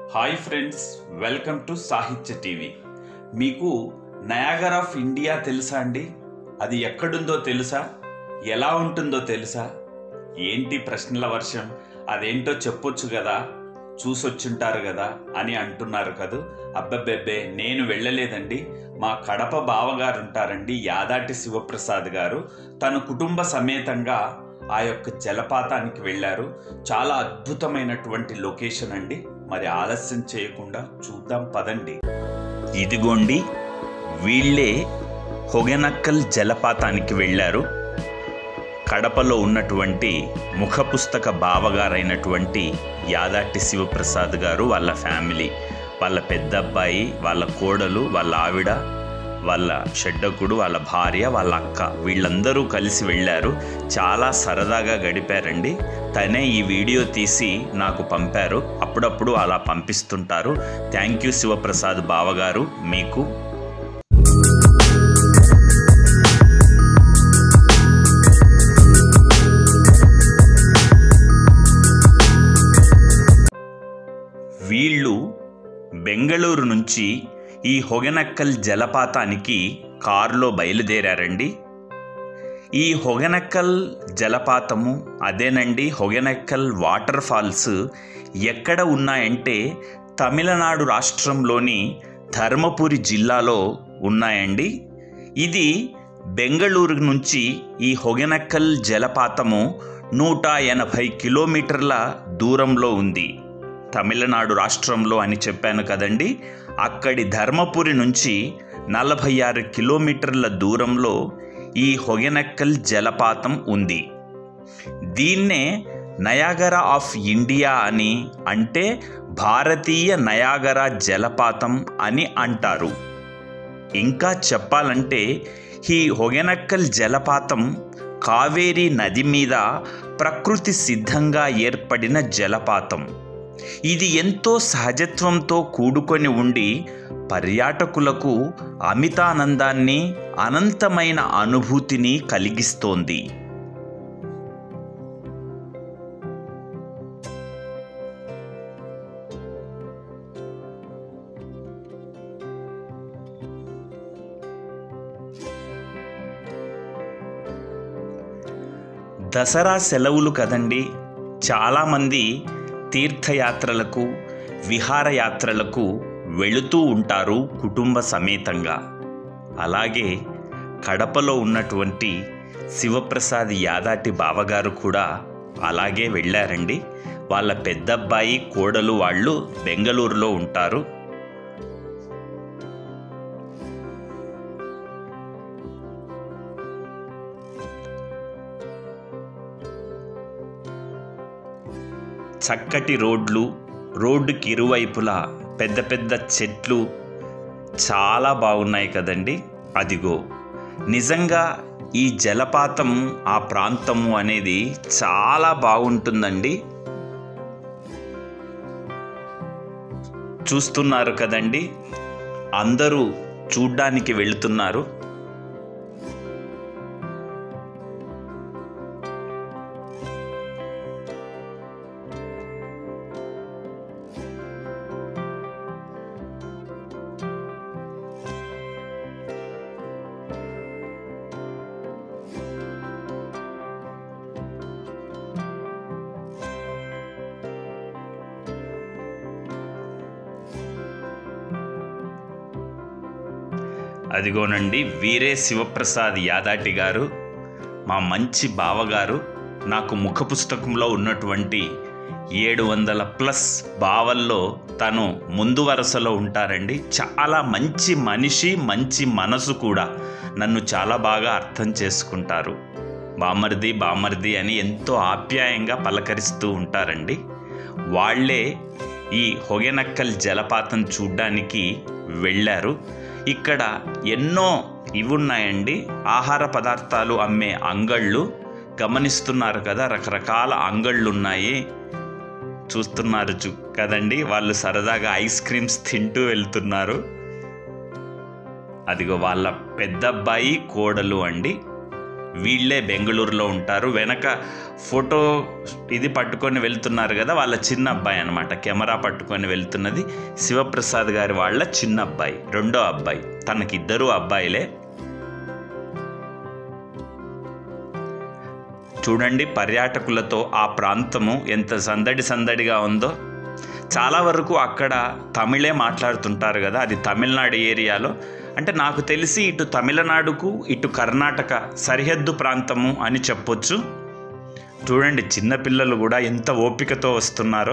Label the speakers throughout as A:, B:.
A: hi friends welcome to Sahithya TV మీకు Niagara of India తెలుసా అండి అది ఎక్కడుందో తెలుసా ఎలా ఉంటుందో తెలుసా ఏంటి ప్రశ్నల వర్షం అదేంటో చెప్పొచ్చు కదా చూసొచ్చుంటారు కదా అని అంటున్నారు కదూ అబ్బబ్బెబ్బే నేను వెళ్ళలేదండి మా కడప బావగారు ఉంటారండి యాదాటి శివప్రసాద్ గారు తన కుటుంబ సమేతంగా ఆ యొక్క జలపాతానికి వెళ్ళారు చాలా అద్భుతమైనటువంటి లొకేషన్ అండి మరి ఆలస్యం చేయకుండా చూద్దాం పదండి ఇదిగోండి వీళ్ళే హొగెనక్కల్ జలపాతానికి వెళ్ళారు కడపలో ఉన్నటువంటి ముఖ పుస్తక బావగారైనటువంటి యాదాటి శివప్రసాద్ గారు వాళ్ళ ఫ్యామిలీ వాళ్ళ పెద్ద అబ్బాయి వాళ్ళ కోడలు వాళ్ళ ఆవిడ వాళ్ళ షెడ్డకుడు వాళ్ళ భార్య వాళ్ళ అక్క వీళ్ళందరూ కలిసి వెళ్ళారు చాలా సరదాగా గడిపారండి తనే ఈ వీడియో తీసి నాకు పంపారు అప్పుడప్పుడు అలా పంపిస్తుంటారు థ్యాంక్ యూ శివప్రసాద్ బావగారు మీకు వీళ్ళు బెంగళూరు నుంచి ఈ హొగెనక్కల్ జలపాతానికి కారులో బయలుదేరారండి ఈ హొగెనక్కల్ జలపాతము అదేనండి హొగెనక్కల్ వాటర్ ఫాల్స్ ఎక్కడ ఉన్నాయంటే తమిళనాడు రాష్ట్రంలోని ధర్మపురి జిల్లాలో ఉన్నాయండి ఇది బెంగళూరు నుంచి ఈ హొగెనక్కల్ జలపాతము నూట ఎనభై కిలోమీటర్ల దూరంలో ఉంది తమిళనాడు రాష్ట్రంలో అని చెప్పాను కదండి అక్కడి ధర్మపురి నుంచి నలభై ఆరు కిలోమీటర్ల దూరంలో ఈ హొగెనక్కల్ జలపాతం ఉంది దీన్నే నయాగరా ఆఫ్ ఇండియా అని అంటే భారతీయ నయాగరా జలపాతం అని అంటారు ఇంకా చెప్పాలంటే ఈ హొగెనక్కల్ జలపాతం కావేరీ నది మీద ప్రకృతి సిద్ధంగా ఏర్పడిన జలపాతం ఇది ఎంతో సహజత్వంతో కూడుకొని ఉండి పర్యాటకులకు అమితానందాన్ని అనంతమైన అనుభూతిని కలిగిస్తోంది దసరా సెలవులు కదండి చాలామంది తీర్థయాత్రలకు విహారయాత్రలకు వెళుతూ ఉంటారు కుటుంబ సమేతంగా అలాగే కడపలో ఉన్నటువంటి శివప్రసాద్ యాదాటి బావగారు కూడా అలాగే వెళ్ళారండి వాళ్ళ పెద్దబ్బాయి కోడలు వాళ్ళు బెంగళూరులో ఉంటారు చక్కటి రోడ్లు రోడ్డుకి ఇరువైపులా పెద్ద పెద్ద చెట్లు చాలా బాగున్నాయి కదండి అదిగో నిజంగా ఈ జలపాతం ఆ ప్రాంతము అనేది చాలా బాగుంటుందండి చూస్తున్నారు కదండి అందరూ చూడ్డానికి వెళుతున్నారు అదిగోనండి వీరే శివప్రసాద్ యాదాటి గారు మా మంచి బావగారు నాకు ముఖ పుస్తకంలో ఉన్నటువంటి ఏడు వందల ప్లస్ బావల్లో తను ముందు వరుసలో ఉంటారండి చాలా మంచి మనిషి మంచి మనసు కూడా నన్ను చాలా బాగా అర్థం చేసుకుంటారు బామర్ది బామర్ది అని ఎంతో ఆప్యాయంగా పలకరిస్తూ ఉంటారండి వాళ్ళే ఈ హొగెనక్కల్ జలపాతం చూడ్డానికి వెళ్ళారు ఇక్కడ ఎన్నో ఇవి ఉన్నాయండి ఆహార పదార్థాలు అమ్మే అంగళ్ళు గమనిస్తున్నారు కదా రకరకాల అంగళ్ళు ఉన్నాయి చూస్తున్నారు చూ కదండి వాళ్ళు సరదాగా ఐస్ క్రీమ్స్ తింటూ వెళ్తున్నారు అదిగో వాళ్ళ పెద్దబ్బాయి కోడలు అండి వీళ్ళే బెంగళూరులో ఉంటారు వెనక ఫోటో ఇది పట్టుకొని వెళ్తున్నారు కదా వాళ్ళ చిన్న అబ్బాయి అనమాట కెమెరా పట్టుకొని వెళ్తున్నది శివప్రసాద్ గారి వాళ్ళ చిన్న అబ్బాయి రెండో అబ్బాయి తనకిద్దరు అబ్బాయిలే చూడండి పర్యాటకులతో ఆ ప్రాంతము ఎంత సందడి సందడిగా ఉందో చాలా వరకు అక్కడ తమిళే మాట్లాడుతుంటారు కదా అది తమిళనాడు ఏరియాలో అంటే నాకు తెలిసి ఇటు తమిళనాడుకు ఇటు కర్ణాటక సరిహద్దు ప్రాంతము అని చెప్పొచ్చు చూడండి చిన్నపిల్లలు కూడా ఎంత ఓపికతో వస్తున్నారో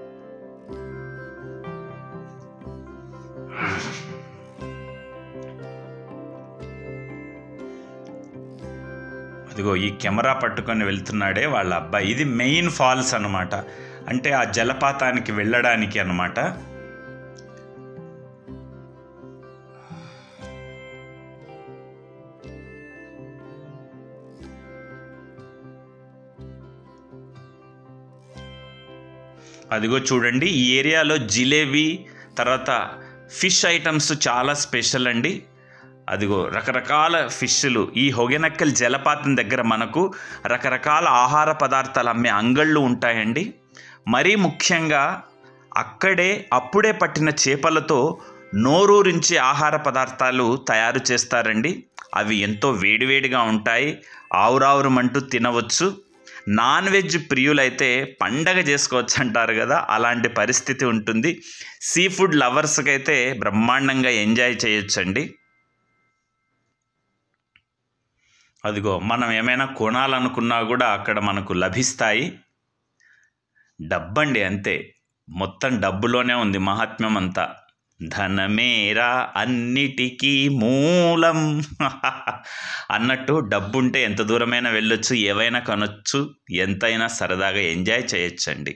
A: అదిగో ఈ కెమెరా పట్టుకొని వెళ్తున్నాడే వాళ్ళ అబ్బాయి ఇది మెయిన్ ఫాల్స్ అనమాట అంటే ఆ జలపాతానికి వెళ్ళడానికి అనమాట అదిగో చూడండి ఈ ఏరియాలో జిలేబీ తర్వాత ఫిష్ ఐటమ్స్ చాలా స్పెషల్ అండి అదిగో రకరకాల ఫిష్లు ఈ హొగెనక్కల్ జలపాతం దగ్గర మనకు రకరకాల ఆహార పదార్థాలు అమ్మే అంగళ్ళు ఉంటాయండి మరీ ముఖ్యంగా అక్కడే అప్పుడే పట్టిన చేపలతో నోరూరించి ఆహార పదార్థాలు తయారు చేస్తారండి అవి ఎంతో వేడివేడిగా ఉంటాయి ఆవురావురమంటూ తినవచ్చు నాన్ వెజ్ ప్రియులైతే పండగ చేసుకోవచ్చు అంటారు కదా అలాంటి పరిస్థితి ఉంటుంది సీ ఫుడ్ లవర్స్కి అయితే బ్రహ్మాండంగా ఎంజాయ్ చేయొచ్చండి అదిగో మనం ఏమైనా కొనాలనుకున్నా కూడా అక్కడ మనకు లభిస్తాయి డబ్బండి అంతే మొత్తం డబ్బులోనే ఉంది మహాత్మ్యం అంతా ధనమేరా అన్నిటికీ మూలం అన్నట్టు డబ్బుంటే ఎంత దూరమైనా వెళ్ళొచ్చు ఏవైనా కొనొచ్చు ఎంతైనా సరదాగా ఎంజాయ్ చేయొచ్చండి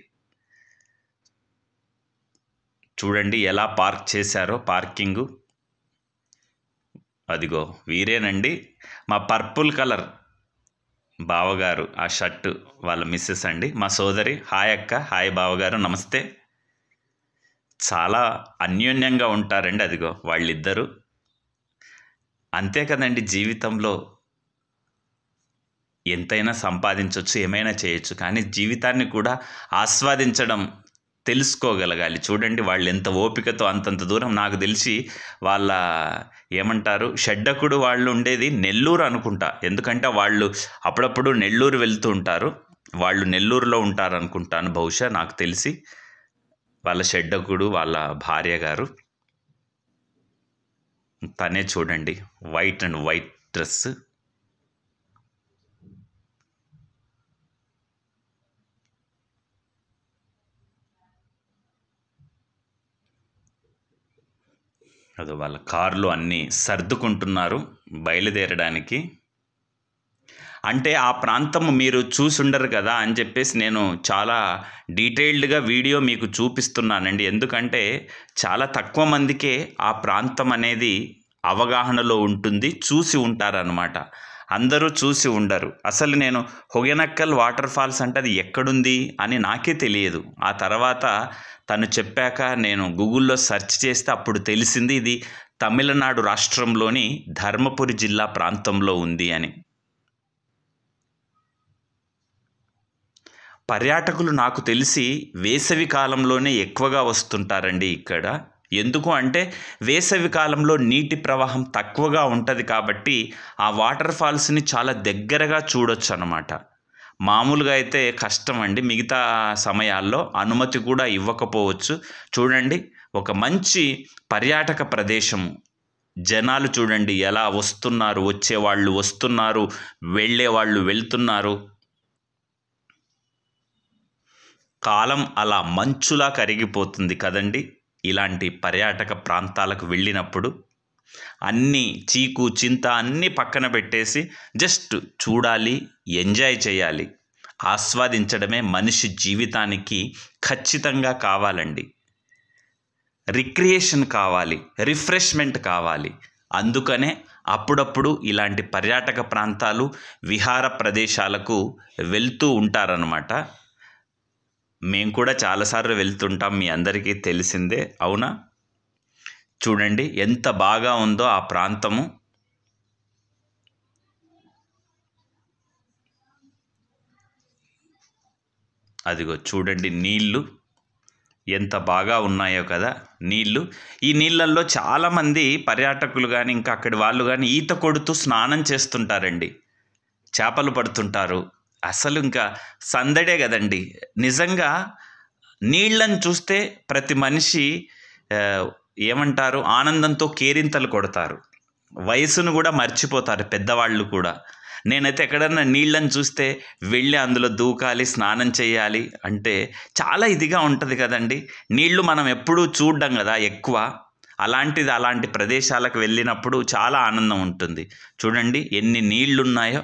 A: చూడండి ఎలా పార్క్ చేశారో పార్కింగు అదిగో వీరేనండి మా పర్పుల్ కలర్ బావగారు ఆ షర్టు వాళ్ళ మిస్సెస్ అండి మా సోదరి హాయ్ అక్క హాయ్ బావగారు నమస్తే చాలా అన్యోన్యంగా ఉంటారండి అదిగో వాళ్ళిద్దరూ అంతే కదండి జీవితంలో ఎంతైనా సంపాదించవచ్చు ఏమైనా చేయొచ్చు కానీ జీవితాన్ని కూడా ఆస్వాదించడం తెలుసుకోగలగాలి చూడండి వాళ్ళు ఎంత ఓపికతో అంతంత దూరం నాకు తెలిసి వాళ్ళ ఏమంటారు షెడ్డకుడు వాళ్ళు ఉండేది నెల్లూరు అనుకుంటా ఎందుకంటే వాళ్ళు అప్పుడప్పుడు నెల్లూరు వెళ్తూ ఉంటారు వాళ్ళు నెల్లూరులో ఉంటారు అనుకుంటాను బహుశా నాకు తెలిసి వాళ్ళ షెడ్డకుడు వాళ్ళ భార్య గారు తనే చూడండి వైట్ అండ్ వైట్ డ్రెస్ అది వాళ్ళ కార్లు అన్నీ సర్దుకుంటున్నారు బయలుదేరడానికి అంటే ఆ ప్రాంతం మీరు చూసుండరు కదా అని చెప్పేసి నేను చాలా డీటెయిల్డ్గా వీడియో మీకు చూపిస్తున్నానండి ఎందుకంటే చాలా తక్కువ మందికే ఆ ప్రాంతం అనేది అవగాహనలో ఉంటుంది చూసి ఉంటారనమాట అందరూ చూసి ఉండరు అసలు నేను హొగెనక్కల్ వాటర్ ఫాల్స్ అంటే అది ఎక్కడుంది అని నాకే తెలియదు ఆ తర్వాత తను చెప్పాక నేను గూగుల్లో సెర్చ్ చేస్తే అప్పుడు తెలిసింది ఇది తమిళనాడు రాష్ట్రంలోని ధర్మపురి జిల్లా ప్రాంతంలో ఉంది అని పర్యాటకులు నాకు తెలిసి వేసవి కాలంలోనే ఎక్కువగా వస్తుంటారండి ఇక్కడ ఎందుకు అంటే వేసవి కాలంలో నీటి ప్రవాహం తక్కువగా ఉంటుంది కాబట్టి ఆ వాటర్ ఫాల్స్ని చాలా దగ్గరగా చూడొచ్చు అనమాట మామూలుగా అయితే కష్టం అండి మిగతా సమయాల్లో అనుమతి కూడా ఇవ్వకపోవచ్చు చూడండి ఒక మంచి పర్యాటక ప్రదేశము జనాలు చూడండి ఎలా వస్తున్నారు వచ్చేవాళ్ళు వస్తున్నారు వెళ్ళేవాళ్ళు వెళ్తున్నారు కాలం అలా మంచులా కరిగిపోతుంది కదండి ఇలాంటి పర్యాటక ప్రాంతాలకు వెళ్ళినప్పుడు అన్నీ చీకు చింత అన్నీ పక్కన పెట్టేసి జస్ట్ చూడాలి ఎంజాయ్ చేయాలి ఆస్వాదించడమే మనిషి జీవితానికి ఖచ్చితంగా కావాలండి రిక్రియేషన్ కావాలి రిఫ్రెష్మెంట్ కావాలి అందుకనే అప్పుడప్పుడు ఇలాంటి పర్యాటక ప్రాంతాలు విహార ప్రదేశాలకు వెళ్తూ ఉంటారనమాట మేము కూడా చాలాసార్లు వెళ్తుంటాం మీ అందరికీ తెలిసిందే అవునా చూడండి ఎంత బాగా ఉందో ఆ ప్రాంతము అదిగో చూడండి నీళ్ళు ఎంత బాగా ఉన్నాయో కదా నీళ్ళు ఈ నీళ్ళల్లో చాలామంది పర్యాటకులు కానీ ఇంకా అక్కడి వాళ్ళు కానీ ఈత కొడుతూ స్నానం చేస్తుంటారండి చేపలు పడుతుంటారు అసలు ఇంకా సందడే కదండి నిజంగా నీళ్ళని చూస్తే ప్రతి మనిషి ఆ, ఏమంటారు ఆనందంతో కేరింతలు కొడతారు వయసును కూడా మర్చిపోతారు పెద్దవాళ్ళు కూడా నేనైతే ఎక్కడన్నా నీళ్ళని చూస్తే వెళ్ళి అందులో దూకాలి స్నానం చేయాలి అంటే చాలా ఇదిగా ఉంటుంది కదండి నీళ్లు మనం ఎప్పుడూ చూడ్డం కదా ఎక్కువ అలాంటిది అలాంటి ప్రదేశాలకు వెళ్ళినప్పుడు చాలా ఆనందం ఉంటుంది చూడండి ఎన్ని నీళ్లు ఉన్నాయో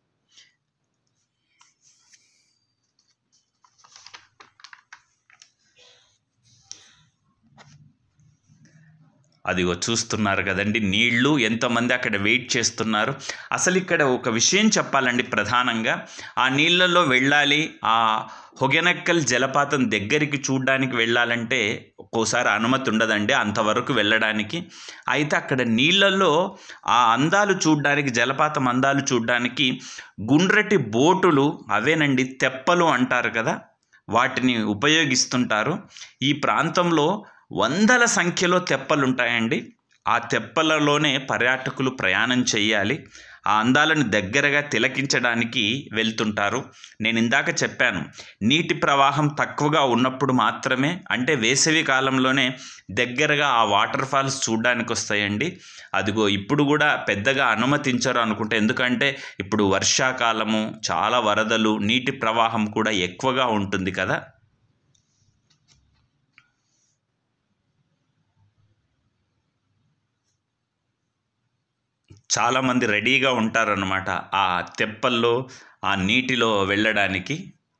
A: అదిగో చూస్తున్నారు కదండి నీళ్లు ఎంతమంది అక్కడ వెయిట్ చేస్తున్నారు అసలు ఇక్కడ ఒక విషయం చెప్పాలండి ప్రధానంగా ఆ నీళ్ళల్లో వెళ్ళాలి ఆ హొగెనక్కల్ జలపాతం దగ్గరికి చూడడానికి వెళ్ళాలంటే ఒక్కోసారి అనుమతి ఉండదండి అంతవరకు వెళ్ళడానికి అయితే అక్కడ నీళ్ళల్లో ఆ అందాలు చూడడానికి జలపాతం అందాలు చూడడానికి గుండ్రటి బోటులు అవేనండి తెప్పలు అంటారు కదా వాటిని ఉపయోగిస్తుంటారు ఈ ప్రాంతంలో వందల సంఖ్యలో తెప్పలు ఉంటాయండి ఆ తెప్పలలోనే పర్యాటకులు ప్రయాణం చేయాలి ఆ అందాలను దగ్గరగా తిలకించడానికి వెళ్తుంటారు నేను ఇందాక చెప్పాను నీటి ప్రవాహం తక్కువగా ఉన్నప్పుడు మాత్రమే అంటే వేసవి కాలంలోనే దగ్గరగా ఆ వాటర్ ఫాల్స్ చూడడానికి వస్తాయండి అదిగో ఇప్పుడు కూడా పెద్దగా అనుమతించరు అనుకుంటే ఎందుకంటే ఇప్పుడు వర్షాకాలము చాలా వరదలు నీటి ప్రవాహం కూడా ఎక్కువగా ఉంటుంది కదా చాలామంది రెడీగా ఉంటారన్నమాట ఆ తెప్పల్లో ఆ నీటిలో వెళ్ళడానికి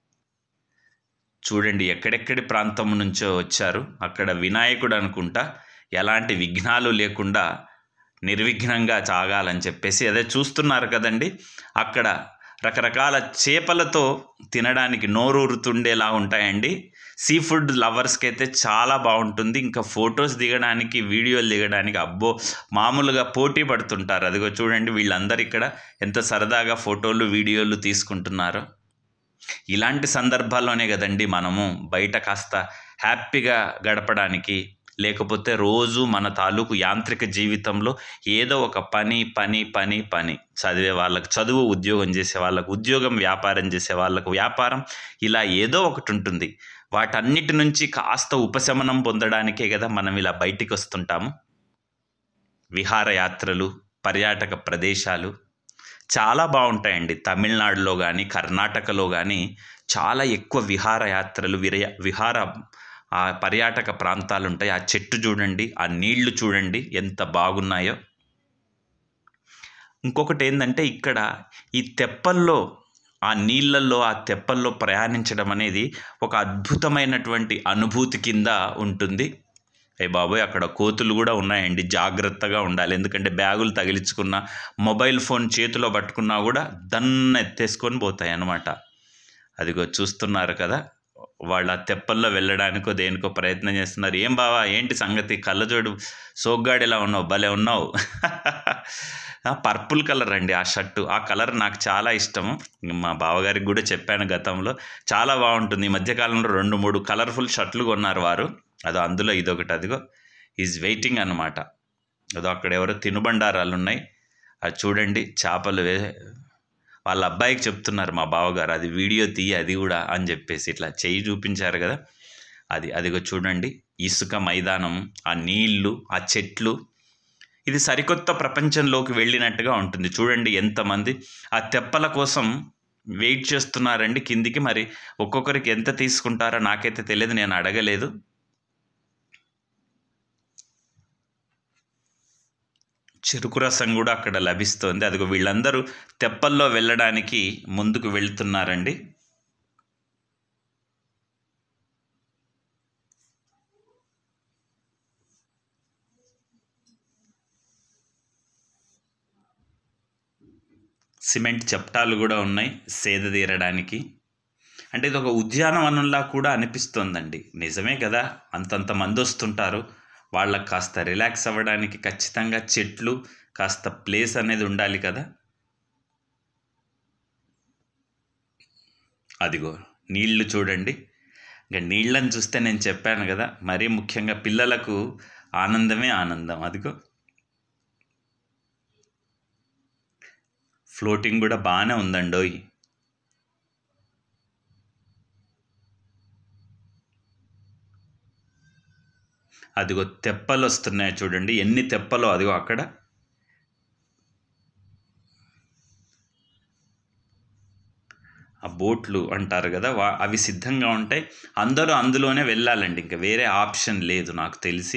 A: చూడండి ఎక్కడెక్కడి ప్రాంతం నుంచో వచ్చారు అక్కడ వినాయకుడు అనుకుంటా ఎలాంటి విఘ్నాలు లేకుండా నిర్విఘ్నంగా సాగాలని చెప్పేసి అదే చూస్తున్నారు కదండి అక్కడ రకరకాల చేపలతో తినడానికి నోరూరుతుండేలా ఉంటాయండి సీ ఫుడ్ లవర్స్కి అయితే చాలా బాగుంటుంది ఇంకా ఫొటోస్ దిగడానికి వీడియోలు దిగడానికి అబ్బో మామూలుగా పోటీ పడుతుంటారు అదిగో చూడండి వీళ్ళందరూ ఇక్కడ ఎంత సరదాగా ఫోటోలు వీడియోలు తీసుకుంటున్నారో ఇలాంటి సందర్భాల్లోనే కదండి మనము బయట కాస్త హ్యాపీగా గడపడానికి లేకపోతే రోజు మన తాలూకు యాంత్రిక జీవితంలో ఏదో ఒక పని పని పని పని చదివే వాళ్ళకు చదువు ఉద్యోగం చేసే వాళ్ళకు ఉద్యోగం వ్యాపారం చేసే వాళ్ళకు వ్యాపారం ఇలా ఏదో ఒకటి ఉంటుంది వాటన్నిటి నుంచి కాస్త ఉపశమనం పొందడానికే కదా మనం ఇలా బయటికి వస్తుంటాము విహారయాత్రలు పర్యాటక ప్రదేశాలు చాలా బాగుంటాయండి తమిళనాడులో కానీ కర్ణాటకలో కానీ చాలా ఎక్కువ విహారయాత్రలు విరయ విహార ఆ పర్యాటక ప్రాంతాలు ఉంటాయి ఆ చెట్టు చూడండి ఆ నీళ్లు చూడండి ఎంత బాగున్నాయో ఇంకొకటి ఏంటంటే ఇక్కడ ఈ తెప్పల్లో ఆ నీళ్ళల్లో ఆ తెప్పల్లో ప్రయాణించడం అనేది ఒక అద్భుతమైనటువంటి అనుభూతి కింద ఉంటుంది ఏ బాబోయ్ అక్కడ కోతులు కూడా ఉన్నాయండి జాగ్రత్తగా ఉండాలి ఎందుకంటే బ్యాగులు తగిలించుకున్న మొబైల్ ఫోన్ చేతిలో పట్టుకున్నా కూడా దన్న ఎత్తేసుకొని పోతాయి అన్నమాట అదిగో చూస్తున్నారు కదా వాళ్ళ తెప్పల్లో వెళ్ళడానికో దేనికో ప్రయత్నం చేస్తున్నారు ఏం బావా ఏంటి సంగతి కళ్ళజోడు సోగ్గాడిలా ఉన్నావు భలే ఉన్నావు పర్పుల్ కలర్ అండి ఆ షర్టు ఆ కలర్ నాకు చాలా ఇష్టము మా బావగారికి కూడా చెప్పాను గతంలో చాలా బాగుంటుంది ఈ మధ్యకాలంలో రెండు మూడు కలర్ఫుల్ షర్ట్లు కొన్నారు వారు అదో అందులో ఇదొకటి అదిగో ఈజ్ వెయిటింగ్ అనమాట అదో అక్కడ ఎవరో తినుబండారాలు ఉన్నాయి అది చూడండి చేపలు వే వాళ్ళ అబ్బాయికి చెప్తున్నారు మా బావగారు అది వీడియో తీయి అది కూడా అని చెప్పేసి ఇట్లా చెయ్యి చూపించారు కదా అది అదిగో చూడండి ఇసుక మైదానం ఆ నీళ్లు ఆ చెట్లు ఇది సరికొత్త ప్రపంచంలోకి వెళ్ళినట్టుగా ఉంటుంది చూడండి ఎంతమంది ఆ తెప్పల కోసం వెయిట్ చేస్తున్నారండి కిందికి మరి ఒక్కొక్కరికి ఎంత తీసుకుంటారో నాకైతే తెలియదు నేను అడగలేదు చెరుకు రసం కూడా అక్కడ లభిస్తుంది అదిగో వీళ్ళందరూ తెప్పల్లో వెళ్ళడానికి ముందుకు వెళ్తున్నారండి సిమెంట్ చప్టాలు కూడా ఉన్నాయి సేద తీరడానికి అంటే ఇది ఒక ఉద్యానవనంలా కూడా అనిపిస్తోందండి నిజమే కదా అంతంత మంది వస్తుంటారు వాళ్ళకి కాస్త రిలాక్స్ అవ్వడానికి ఖచ్చితంగా చెట్లు కాస్త ప్లేస్ అనేది ఉండాలి కదా అదిగో నీళ్లు చూడండి ఇంకా నీళ్ళని చూస్తే నేను చెప్పాను కదా మరీ ముఖ్యంగా పిల్లలకు ఆనందమే ఆనందం అదిగో ఫ్లోటింగ్ కూడా బాగానే ఉందండోయ్ అదిగో తెప్పలు వస్తున్నాయి చూడండి ఎన్ని తెప్పలో అదిగో అక్కడ ఆ బోట్లు అంటారు కదా వా అవి సిద్ధంగా ఉంటాయి అందరూ అందులోనే వెళ్ళాలండి ఇంకా వేరే ఆప్షన్ లేదు నాకు తెలిసి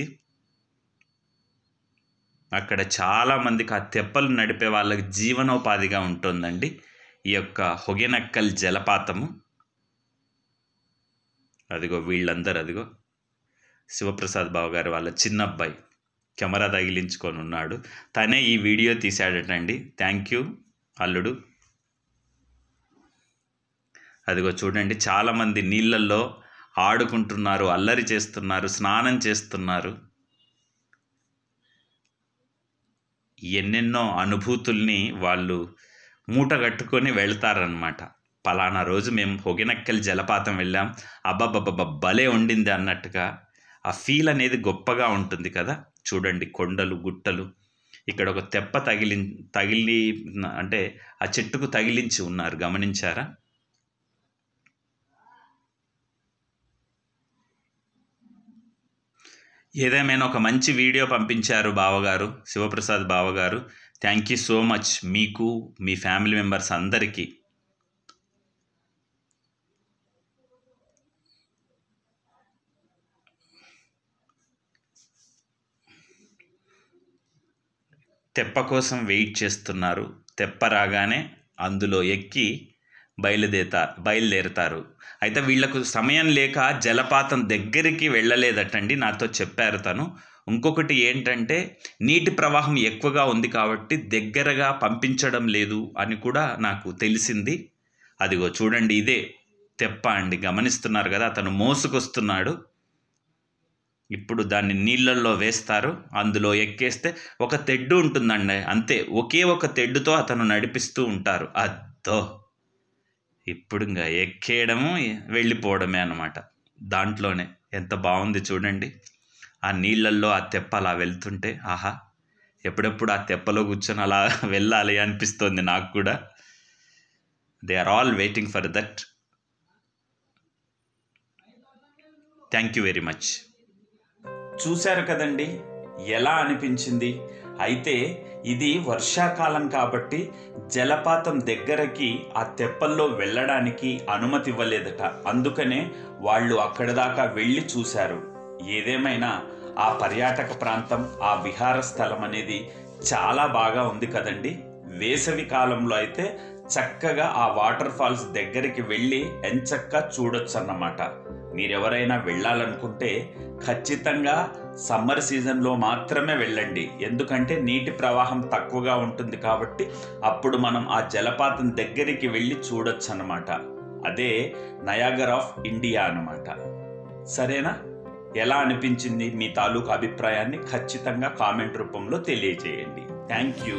A: అక్కడ చాలామందికి ఆ తెప్పలు నడిపే వాళ్ళకి జీవనోపాధిగా ఉంటుందండి ఈ యొక్క హొగెనక్కల్ జలపాతము అదిగో వీళ్ళందరూ అదిగో శివప్రసాద్ బాబు గారు వాళ్ళ చిన్న అబ్బాయి కెమెరా తగిలించుకొని ఉన్నాడు తనే ఈ వీడియో తీశాడటండి థ్యాంక్ యూ అల్లుడు అదిగో చూడండి చాలామంది నీళ్ళల్లో ఆడుకుంటున్నారు అల్లరి చేస్తున్నారు స్నానం చేస్తున్నారు ఎన్నెన్నో అనుభూతుల్ని వాళ్ళు మూట కట్టుకొని వెళ్తారనమాట పలానా రోజు మేము హొగినక్కల్ జలపాతం వెళ్ళాం అబ్బబ్బబ్బబ్బ భలే ఉండింది అన్నట్టుగా ఆ ఫీల్ అనేది గొప్పగా ఉంటుంది కదా చూడండి కొండలు గుట్టలు ఇక్కడ ఒక తెప్ప తగిలి తగిలి అంటే ఆ చెట్టుకు తగిలించి ఉన్నారు గమనించారా ఏదేమైనా ఒక మంచి వీడియో పంపించారు బావగారు శివప్రసాద్ బావగారు థ్యాంక్ యూ సో మచ్ మీకు మీ ఫ్యామిలీ మెంబర్స్ అందరికీ తెప్ప కోసం వెయిట్ చేస్తున్నారు తెప్ప రాగానే అందులో ఎక్కి బయలుదేతా బయలుదేరుతారు అయితే వీళ్లకు సమయం లేక జలపాతం దగ్గరికి వెళ్ళలేదటండి నాతో చెప్పారు తను ఇంకొకటి ఏంటంటే నీటి ప్రవాహం ఎక్కువగా ఉంది కాబట్టి దగ్గరగా పంపించడం లేదు అని కూడా నాకు తెలిసింది అదిగో చూడండి ఇదే తెప్ప అండి గమనిస్తున్నారు కదా అతను మోసుకొస్తున్నాడు ఇప్పుడు దాన్ని నీళ్ళల్లో వేస్తారు అందులో ఎక్కేస్తే ఒక తెడ్డు ఉంటుందండి అంతే ఒకే ఒక తెడ్డుతో అతను నడిపిస్తూ ఉంటారు అద్దో ఇప్పుడు ఇంకా ఎక్కేయడము వెళ్ళిపోవడమే అనమాట దాంట్లోనే ఎంత బాగుంది చూడండి ఆ నీళ్ళల్లో ఆ తెప్ప అలా వెళ్తుంటే ఆహా ఎప్పుడెప్పుడు ఆ తెప్పలో కూర్చొని అలా వెళ్ళాలి అనిపిస్తుంది నాకు కూడా they are all waiting for that thank you very much చూశారు కదండి ఎలా అనిపించింది అయితే ఇది వర్షాకాలం కాబట్టి జలపాతం దగ్గరకి ఆ తెప్పల్లో వెళ్ళడానికి అనుమతి ఇవ్వలేదట అందుకనే వాళ్ళు అక్కడి దాకా వెళ్ళి చూశారు ఏదేమైనా ఆ పర్యాటక ప్రాంతం ఆ విహార స్థలం అనేది చాలా బాగా ఉంది కదండి వేసవి కాలంలో అయితే చక్కగా ఆ వాటర్ ఫాల్స్ దగ్గరికి వెళ్ళి ఎంచక్కా చూడొచ్చు అన్నమాట మీరెవరైనా వెళ్ళాలనుకుంటే ఖచ్చితంగా సమ్మర్ సీజన్లో మాత్రమే వెళ్ళండి ఎందుకంటే నీటి ప్రవాహం తక్కువగా ఉంటుంది కాబట్టి అప్పుడు మనం ఆ జలపాతం దగ్గరికి వెళ్ళి చూడొచ్చు అన్నమాట అదే నయాగర్ ఆఫ్ ఇండియా అన్నమాట సరేనా ఎలా అనిపించింది మీ తాలూకు అభిప్రాయాన్ని ఖచ్చితంగా కామెంట్ రూపంలో తెలియజేయండి thank you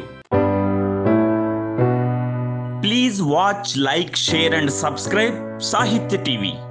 A: please watch like share and subscribe Sahithya TV